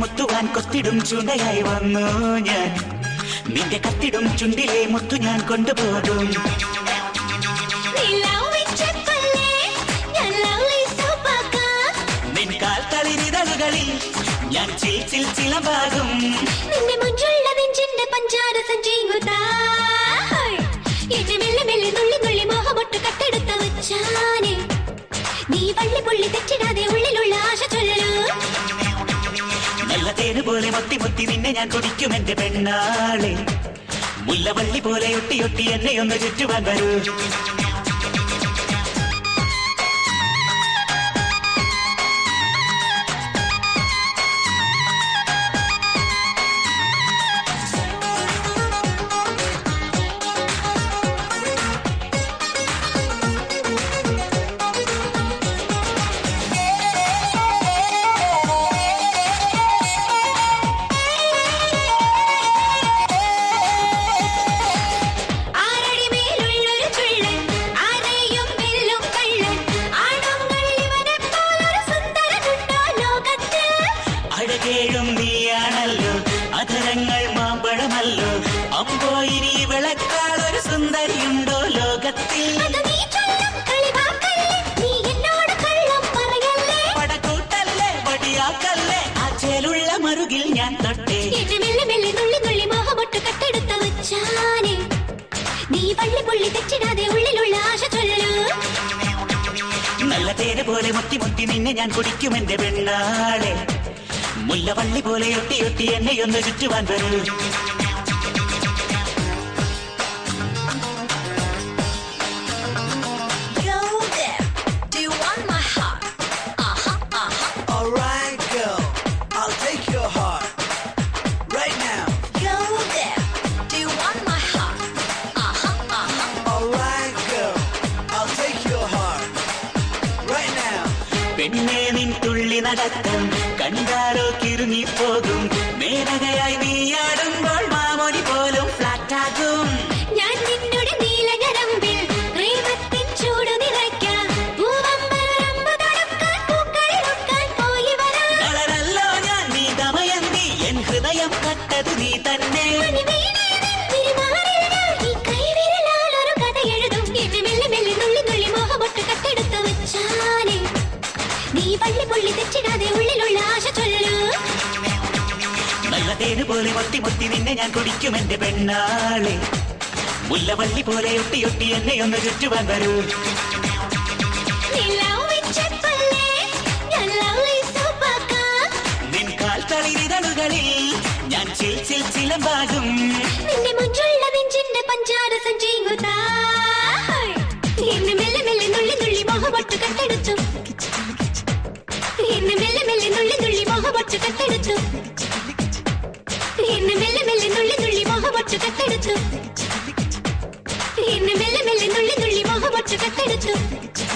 മുത്തുവാൻ കൊത്തിടും ചൂണ്ടയായി വന്നു ഞാൻ നിന്റെ കത്തിടും ചുണ്ടിലെ മുത്തു ഞാൻ കൊണ്ടുപോകും നിൻ കാൽ തളിരിതളുകളിൽ ഞാൻ ചിൽ ചിൽ ചിലമ്പാകും നിന്റെ മുഞ്ചുള്ള നെഞ്ചിന്റെ പഞ്ചാര സഞ്ചിങ്ങുതാ എന്നെ മെല്ലെ മെല്ലെ നുള്ളി നുള്ളി മോഹമൊട്ട് കട്ടെടുത്ത വച്ചാനെ നീ വള്ളി പുള്ളി തെറ്റിടാതെ ഉള്ളിലുള്ള ആശ ചൊല്ലു നല്ല തേന് പോലെ മൊത്തി മൊത്തി നിന്നെ ഞാൻ കുടിക്കും എന്റെ പെണ്ണാളെ മുല്ലവള്ളി പോലെ ഒട്ടി ഒട്ടി എന്നെ ഒന്ന് ചുറ്റുവാൻ വരൂ ആരടി മേലുള്ളൊരു ചുള്ളൻ ആരെയും വെല്ലും കള്ളൻ ആണുങ്ങൾ ഇവനെ പോലൊരു സുന്ദരനുണ്ടോ ലോകത്തിൽ അഴകേഴും നീയാണല്ലോ അധരങ്ങൾ മാമ്പഴമല്ലോ അമ്പോ ഇനി വിളക്കാൾ ഒരു സുന്ദരിയുണ്ടോ ലോകത്തിൽ അത് നീ ചൊല്ലും കളിവാക്കല്ലേ നീ എന്നോട് കള്ളം പറയല്ലേ പടക്കൂട്ടല്ലേ വടിയാക്കല്ലേ ആ ചേലുള്ള മറുകിൽ ഞാൻ തൊട്ടേ എന്നെ മെല്ലെ മെല്ലെ നുള്ളി നുള്ളി മോഹമൊട്ട് കട്ടെടുത്ത വച്ചാനെ നീ വള്ളി പുള്ളി തെറ്റിടാതെ ഉള്ളിലുള്ള ആശ ചൊല്ലു നല്ല തേന് പോലെ മുത്തി മുത്തി നിന്നെ ഞാൻ കുടിക്കും എന്റെ പെണ്ണാളെ മുല്ലവള്ളി പോലെ ഒട്ടി ഒട്ടി എന്നെ ഒന്ന് ചുറ്റുവാൻ വരൂ Go there. Do you want my heart? Uh-huh, uh-huh. Alright, girl, I'll take your heart right now. Go there. Do you want my heart? Uh-huh, uh-huh. Alright, girl, I'll take your heart right now. പെണ്ണെ നിൻ തുള്ളി നടത്തം കണ്ടാലോ കിറുങ്ങിപ്പോകും മേനകയായി നീയാടുമ്പോൾ മാമൊഴി പോലും ഫ്ലാറ്റാകും ഞാൻ നിന്നോട് നീലകരമ്പിൽ പ്രേമത്തിൻ ചൂട് നിറയ്ക്കാം പൂവമ്പരമ്പ് തടുക്കാൻ പൂക്കളിലൊക്കാൻ പോയി വരാം കളരല്ലോ ഞാൻ നീ ദമയന്തി എൻ ഹൃദയം കട്ടത് നീ തന്നെ മണിവീണേ നിൻ തിരുമാറിൽ ഞാൻ ഈ കൈവിരലാൽ ഒരു കഥ എഴുതും. എന്നെ മെല്ലെ മെല്ലെ നുള്ളി നുള്ളി മോഹമൊട്ട് കട്ടെടുത്ത വച്ചാനെ. നീ വള്ളി പുള്ളി തെറ്റിടാതെ ഉള്ളിലുള്ള ആശ ചൊല്ലു നല്ല തേന് പോലെ മുത്തി മുത്തി നിന്നെ ഞാൻ കുടിക്കും എന്റെ പെണ്ണാളെ മുല്ലവള്ളി പോലെ ഒട്ടി ഒട്ടി എന്നെ ഒന്ന് ചുറ്റുവാൻ വരൂ നിലാവിച്ചപ്പല്ലേ ഞാൻ lovely സൂപ്പാക്കാം. നിൻ കാൽ തളിരിതളുകളിൽ ഞാൻ ചിൽ ചിൽ ചിലമ്പാകും നിന്റെ മുഞ്ചുള്ള നെഞ്ചിന്റെ പഞ്ചാര സഞ്ചിങ്ങുതാ. എന്നെ മെല്ലെ മെല്ലെ നുള്ളി നുള്ളി മോഹമൊട്ട് കട്ടെടുത്തു എന്നെ മെല്ലെ മെല്ലെ നുള്ളി നുള്ളി മോഹമൊട്ട് കട്ടെടുത്തു എന്നെ മെല്ലെ മെല്ലെ നുള്ളി നുള്ളി മോഹമൊട്ട് കട്ടെടുത്തു എന്നെ മെല്ലെ മെല്ലെ നുള്ളി നുള്ളി മോഹമൊട്ട് കട്ടെടുത്തു